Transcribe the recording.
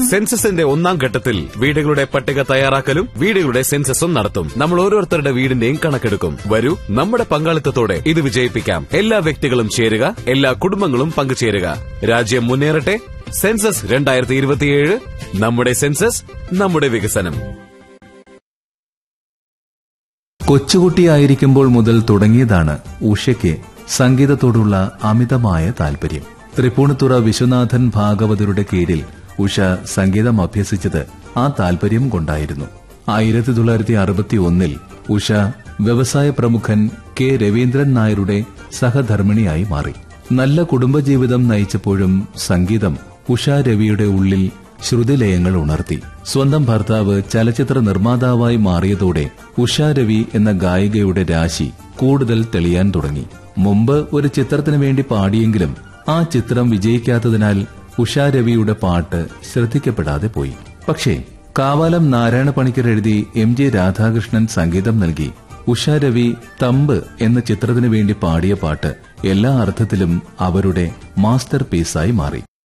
സെൻസസിന്റെ ഒന്നാം ഘട്ടത്തിൽ വീടുകളുടെ പട്ടിക തയ്യാറാക്കലും വീടുകളുടെ സെൻസസും നടത്തും നമ്മൾ ഓരോരുത്തരുടെ വീടിന്റെയും കണക്കെടുക്കും വരൂ നമ്മുടെ പങ്കാളിത്തത്തോടെ ഇത് വിജയിപ്പിക്കാം എല്ലാ വ്യക്തികളും ചേരുക എല്ലാ കുടുംബങ്ങളും പങ്കുചേരുക രാജ്യം മുന്നേറട്ടെ സെൻസസ് രണ്ടായിരത്തി ഇരുപത്തിയേഴ് നമ്മുടെ സെൻസസ് നമ്മുടെ വികസനം കൊച്ചുകുട്ടിയായിരിക്കുമ്പോൾ മുതൽ തുടങ്ങിയതാണ് ഉഷയ്ക്ക് സംഗീതത്തോടുള്ള അമിതമായ താൽപര്യം തൃപ്പൂണിത്തുറ വിശ്വനാഥൻ ഭാഗവതരുടെ കീഴിൽ ഉഷ സംഗീതം അഭ്യസിച്ചത് ആ താൽപര്യം കൊണ്ടായിരുന്നു ആയിരത്തി തൊള്ളായിരത്തി അറുപത്തി ഒന്നിൽ ഉഷ വ്യവസായ പ്രമുഖൻ കെ രവീന്ദ്രൻ നായരുടെ സഹധർമ്മിണിയായി മാറി നല്ല കുടുംബജീവിതം നയിച്ചപ്പോഴും സംഗീതം ഉഷ രവിയുടെ ഉള്ളിൽ ശ്രുതിലയങ്ങൾ ഉണർത്തി സ്വന്തം ഭർത്താവ് ചലച്ചിത്ര നിർമ്മാതാവായി മാറിയതോടെ ഉഷ രവി എന്ന ഗായികയുടെ രാശി കൂടുതൽ തെളിയാൻ തുടങ്ങി മുമ്പ് ഒരു ചിത്രത്തിനു വേണ്ടി പാടിയെങ്കിലും ആ ചിത്രം വിജയിക്കാത്തതിനാൽ ഉഷ രവിയുടെ പാട്ട് ശ്രദ്ധിക്കപ്പെടാതെ പോയി പക്ഷേ കാവാലം നാരായണ പണിക്കർ എഴുതി എം ജെ രാധാകൃഷ്ണൻ സംഗീതം നൽകി ഉഷ രവി തമ്പ് എന്ന ചിത്രത്തിനു വേണ്ടി പാടിയ പാട്ട് എല്ലാ അർത്ഥത്തിലും അവരുടെ മാസ്റ്റർ പീസായി മാറി